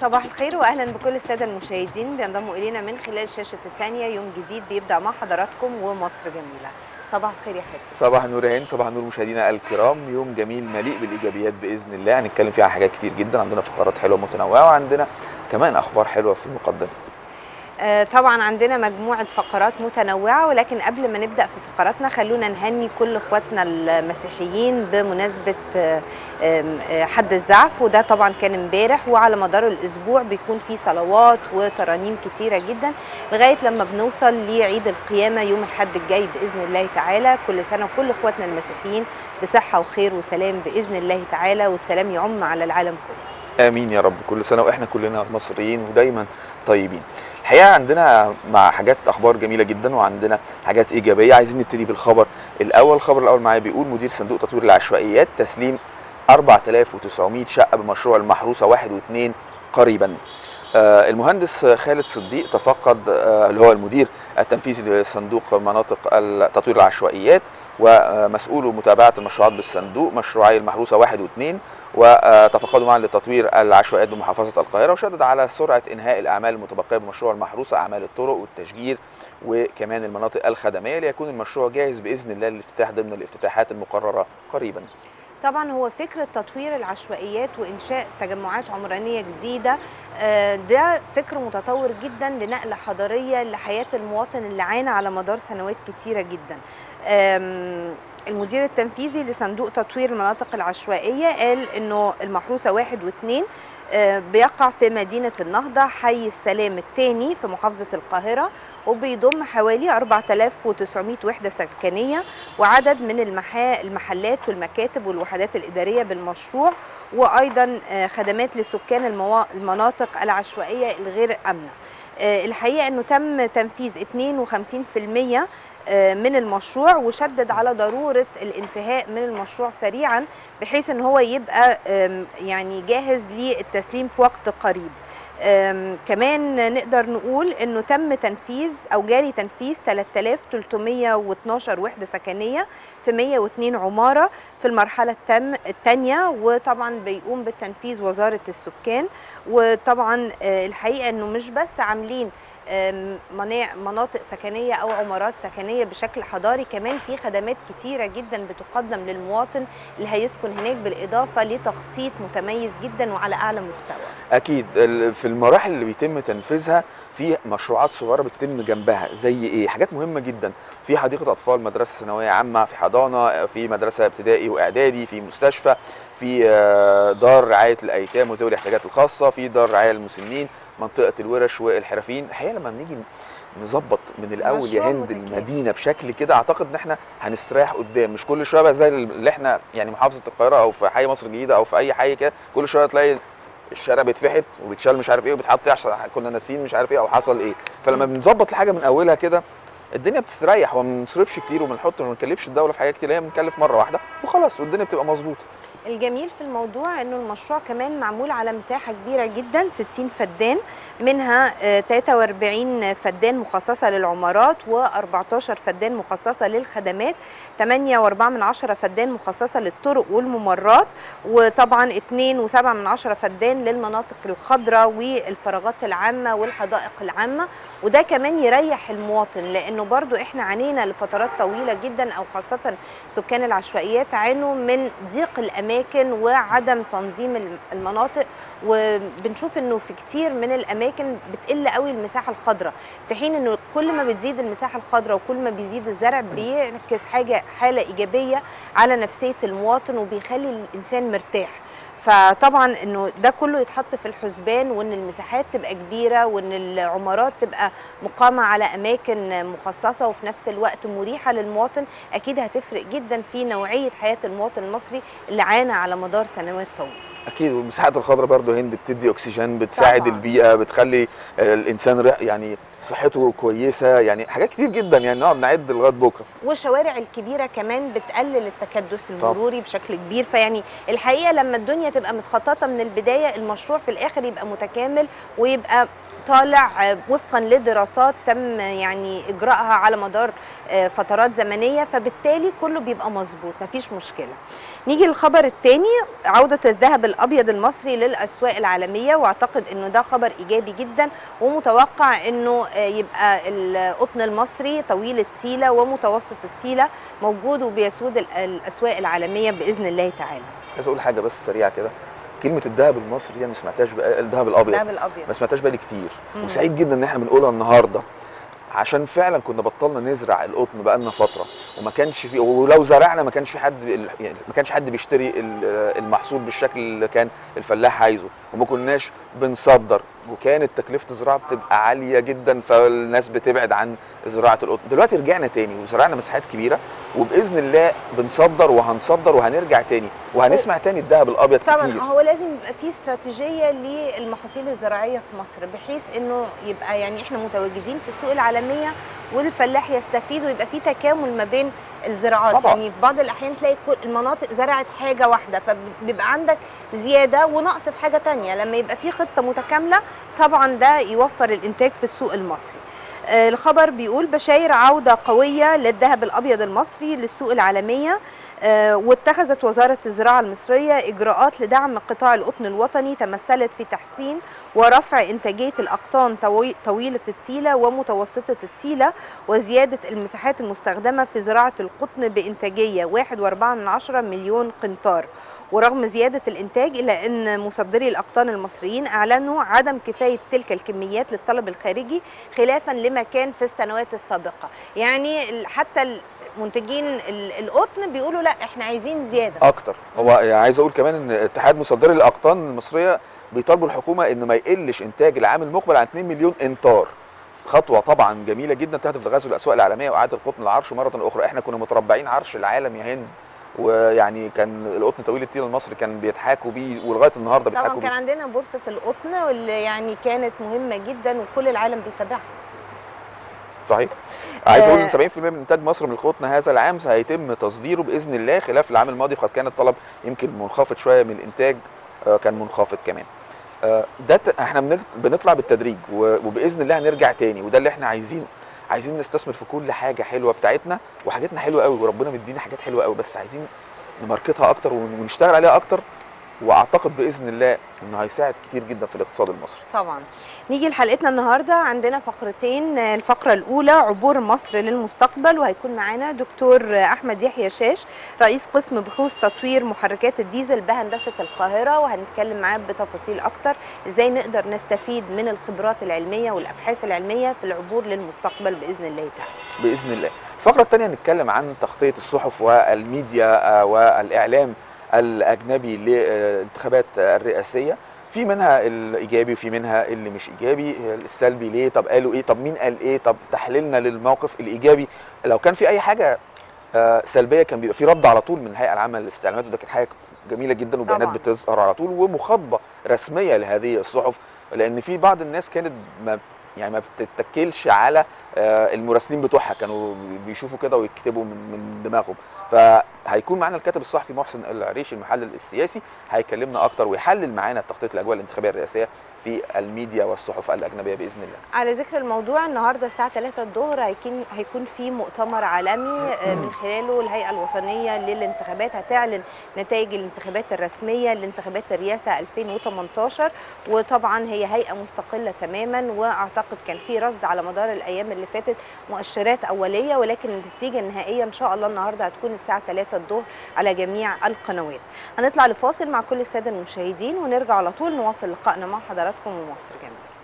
صباح الخير واهلا بكل الساده المشاهدين بينضموا الينا من خلال شاشه الثانيه يوم جديد بيبدا مع حضراتكم ومصر جميله صباح الخير يا حبيبي صباح النور يا هند صباح النور مشاهدينا الكرام يوم جميل مليء بالايجابيات باذن الله هنتكلم فيه عن حاجات كتير جدا عندنا فقرات حلوه متنوعه وعندنا كمان اخبار حلوه في المقدمه آه، طبعا عندنا مجموعة فقرات متنوعة ولكن قبل ما نبدأ في فقراتنا خلونا نهني كل اخواتنا المسيحيين بمناسبة آه، آم، آه، حد الزعف وده طبعا كان امبارح وعلى مدار الأسبوع بيكون في صلوات وترانيم كتيرة جدا لغاية لما بنوصل لعيد القيامة يوم الحد الجاي بإذن الله تعالى كل سنة وكل اخواتنا المسيحيين بصحة وخير وسلام بإذن الله تعالى والسلام يعم على العالم كله امين يا رب كل سنه واحنا كلنا مصريين ودايما طيبين الحقيقه عندنا مع حاجات اخبار جميله جدا وعندنا حاجات ايجابيه عايزين نبتدي بالخبر الاول الخبر الاول معايا بيقول مدير صندوق تطوير العشوائيات تسليم 4900 شقه بمشروع المحروسه واحد واثنين قريبا آه، المهندس خالد صديق تفقد آه، اللي هو المدير التنفيذي لصندوق مناطق تطوير العشوائيات ومسؤول متابعه المشروعات بالصندوق مشروعي المحروسه واحد واثنين وتفقدوا معا لتطوير العشوائيات بمحافظه القاهره وشدد على سرعه انهاء الاعمال المتبقيه بمشروع المحروسه اعمال الطرق والتشجير وكمان المناطق الخدميه ليكون المشروع جاهز باذن الله للافتتاح ضمن الافتتاحات المقرره قريبا. طبعا هو فكرة تطوير العشوائيات وإنشاء تجمعات عمرانية جديدة آه، ده فكر متطور جدا لنقلة حضارية لحياة المواطن اللي عانى على مدار سنوات كتيرة جدا آم، المدير التنفيذي لصندوق تطوير المناطق العشوائية قال انه المحروسة واحد واثنين آه، بيقع في مدينة النهضة حي السلام الثاني في محافظة القاهرة وبيضم حوالي 4900 وحدة سكنية وعدد من المحا... المحلات والمكاتب والوحدات الإدارية بالمشروع وأيضا آه، خدمات لسكان الموا... المناطق العشوائية الغير آمنة آه، الحقيقة أنه تم تنفيذ 52% آه، من المشروع وشدد على ضرورة الانتهاء من المشروع سريعا بحيث ان هو يبقى آم، يعني جاهز للتسليم في وقت قريب آم، كمان نقدر نقول انه تم تنفيذ او جاري تنفيذ 3312 وحده سكنيه في 102 عماره في المرحله التم الثانيه وطبعا بيقوم بالتنفيذ وزاره السكان وطبعا آه، الحقيقه انه مش بس عاملين آم، منا- مناطق سكنيه او عمارات سكنيه بشكل حضاري كمان في خدمات كتيره جدا بتقدم للمواطن اللي هيسكن هناك بالاضافه لتخطيط متميز جدا وعلى اعلى مستوى اكيد ال- في المراحل اللي بيتم تنفيذها في مشروعات صغيره بتتم جنبها زي ايه حاجات مهمه جدا في حديقه اطفال مدرسه ثانويه عامه في حضانه في مدرسه ابتدائي واعدادي في مستشفى في آه، دار رعايه الايتام وذوي الاحتياجات الخاصه في دار رعايه للمسنين منطقه الورش والحرفيين الحقيقه لما بنيجي نظبط من الاول يا مشروع هند متكامل. المدينه بشكل كده اعتقد ان احنا هنستريح قدام مش كل شويه بقى زي اللي احنا يعني محافظه القاهره او في حي مصر الجديده او في اي حي كده كل شويه تلاقي الشارع بيتفحت وبيتشال مش عارف ايه وبيتحط ايه عشان كنا ناسيين مش عارف ايه او حصل ايه فلما بنظبط الحاجه من اولها كده الدنيا بتستريح وما بنصرفش كتير وبنحط وما بنكلفش الدوله في حاجات كتير هي بنكلف مره واحده وخلاص والدنيا بتبقى مظبوطه الجميل في الموضوع انه المشروع كمان معمول على مساحه كبيره جدا 60 فدان منها آه، 43 فدان مخصصه للعمارات و14 فدان مخصصه للخدمات 8.4 من عشرة فدان مخصصه للطرق والممرات وطبعا 2.7 من عشرة فدان للمناطق الخضراء والفراغات العامه والحدائق العامه وده كمان يريح المواطن لانه برضو احنا عانينا لفترات طويله جدا او خاصه سكان العشوائيات عانوا من ضيق الاماكن وعدم تنظيم الم- المناطق وبنشوف انه في كتير من الاماكن بتقل قوي المساحه الخضراء في حين انه كل ما بتزيد المساحه الخضراء وكل ما بيزيد الزرع بيعكس حاجه حاله ايجابيه على نفسيه المواطن وبيخلي الانسان مرتاح فطبعا انه ده كله يتحط في الحسبان وان المساحات تبقى كبيره وان العمارات تبقى مقامه على اماكن مخصصه وفي نفس الوقت مريحه للمواطن اكيد هتفرق جدا في نوعيه حياه المواطن المصري اللي عانى على مدار سنوات طويله اكيد والمساحات الخضراء برضو هند بتدي اكسجين بتساعد طبعاً. البيئه بتخلي آه، الانسان رح- يعني صحته كويسه يعني حاجات كتير جدا يعني نقعد نعد لغايه بكره والشوارع الكبيره كمان بتقلل التكدس المروري بشكل كبير فيعني الحقيقه لما الدنيا تبقى متخططه من البدايه المشروع في الاخر يبقى متكامل ويبقى طالع آه، وفقا لدراسات تم يعني اجراءها على مدار آه، فترات زمنيه فبالتالي كله بيبقى مظبوط مفيش مشكله نيجي للخبر الثاني عوده الذهب الابيض المصري للاسواق العالميه واعتقد انه ده خبر ايجابي جدا ومتوقع انه آه، يبقى القطن المصري طويل التيله ومتوسط التيله موجود وبيسود ال- الاسواق العالميه باذن الله تعالى عايز اقول حاجه بس سريعه كده كلمه الذهب المصري دي أنا ما سمعتهاش بقى الذهب الابيض الذهب الابيض ما سمعتهاش بقالي كتير مم. وسعيد جدا ان احنا بنقولها النهارده عشان فعلا كنا بطلنا نزرع القطن بقالنا فتره وما كانش في ولو زرعنا ما كانش في حد يعني ما كانش حد بيشتري ال- المحصول بالشكل اللي كان الفلاح عايزه وما كناش بنصدر وكانت تكلفه الزراعه بتبقى عاليه جدا فالناس بتبعد عن زراعه القطن دلوقتي رجعنا تاني وزرعنا مساحات كبيره وباذن الله بنصدر وهنصدر وهنرجع تاني وهنسمع تاني الذهب الابيض طبعا كتير هو لازم يبقى في استراتيجيه للمحاصيل الزراعيه في مصر بحيث انه يبقى يعني احنا متواجدين في السوق العالميه والفلاح يستفيد ويبقى في تكامل ما بين الزراعات طبعا. يعني في بعض الاحيان تلاقي كل المناطق زرعت حاجه واحده فبيبقى عندك زياده ونقص في حاجه تانية لما يبقى في خطه متكامله طبعا ده يوفر الانتاج في السوق المصري آه، الخبر بيقول بشاير عودة قوية للذهب الأبيض المصري للسوق العالمية آه، واتخذت وزارة الزراعة المصرية إجراءات لدعم قطاع القطن الوطني تمثلت في تحسين ورفع إنتاجية الأقطان طوي- طويلة التيلة ومتوسطة التيلة وزيادة المساحات المستخدمة في زراعة القطن بإنتاجية 1.4 مليون قنطار ورغم زيادة الإنتاج إلا أن مصدري الأقطان المصريين أعلنوا عدم كفاية تلك الكميات للطلب الخارجي خلافا لما كان في السنوات السابقة يعني ال- حتى منتجين ال- القطن بيقولوا لا احنا عايزين زيادة اكتر هو يعني عايز اقول كمان ان اتحاد مصدري الاقطان المصريه بيطالبوا الحكومه ان ما يقلش انتاج العام المقبل عن 2 مليون انطار خطوه طبعا جميله جدا تهدف لغزو الاسواق العالميه واعاده القطن العرش مره اخرى احنا كنا متربعين عرش العالم يا هند ويعني كان القطن طويل التيل المصري كان بيضحكوا بيه ولغايه النهارده طبعا بيضحكوا كان بيه عندنا بورصة القطن واللي يعني كانت مهمة جدا وكل العالم بيتابعها صحيح عايز اقول آه. ان 70% من انتاج مصر من القطن هذا العام سيتم تصديره باذن الله خلاف العام الماضي فقد كان الطلب يمكن منخفض شويه من الانتاج آه، كان منخفض كمان آه، ده ت- احنا بنت- بنطلع بالتدريج و- وباذن الله هنرجع تاني وده اللي احنا عايزينه عايزين نستثمر في كل حاجه حلوه بتاعتنا وحاجاتنا حلوه قوي وربنا مدينا حاجات حلوه قوي بس عايزين نماركتها اكتر ون- ونشتغل عليها اكتر واعتقد باذن الله انه هيساعد كتير جدا في الاقتصاد المصري طبعا نيجي لحلقتنا النهارده عندنا فقرتين الفقره الاولى عبور مصر للمستقبل وهيكون معانا دكتور احمد يحيى شاش رئيس قسم بحوث تطوير محركات الديزل بهندسه القاهره وهنتكلم معاه بتفاصيل اكتر ازاي نقدر نستفيد من الخبرات العلميه والابحاث العلميه في العبور للمستقبل باذن الله تعالى باذن الله الفقره الثانيه هنتكلم عن تغطيه الصحف والميديا آه، والاعلام الاجنبي للانتخابات الرئاسيه في منها الايجابي وفي منها اللي مش ايجابي السلبي ليه طب قالوا ايه طب مين قال ايه طب تحليلنا للموقف الايجابي لو كان في اي حاجه آه، سلبيه كان بيبقى في رد على طول من الهيئه العامه للاستعلامات وده كانت حاجه جميله جدا وبيانات طبعاً. بتظهر على طول ومخاطبه رسميه لهذه الصحف لان في بعض الناس كانت ما يعني ما بتتكلش على آه، المراسلين بتوعها كانوا بيشوفوا كده ويكتبوا من من دماغهم فهيكون معانا الكاتب الصحفي محسن العريشي المحلل السياسي هيكلمنا اكتر ويحلل معانا تخطيط الاجواء الانتخابيه الرئاسيه في الميديا والصحف الاجنبيه باذن الله على ذكر الموضوع النهارده الساعه 3 الظهر هيكون هيكون في مؤتمر عالمي آه، من خلاله الهيئه الوطنيه للانتخابات هتعلن نتائج الانتخابات الرسميه لانتخابات الرئاسه 2018 وطبعا هي هيئه مستقله تماما واعتقد كان في رصد على مدار الايام اللي فاتت مؤشرات اوليه ولكن النتيجه النهائيه ان شاء الله النهارده هتكون الساعه 3 الظهر على جميع القنوات هنطلع لفاصل مع كل الساده المشاهدين ونرجع على طول نواصل لقائنا مع حضراتكم ومصر جميله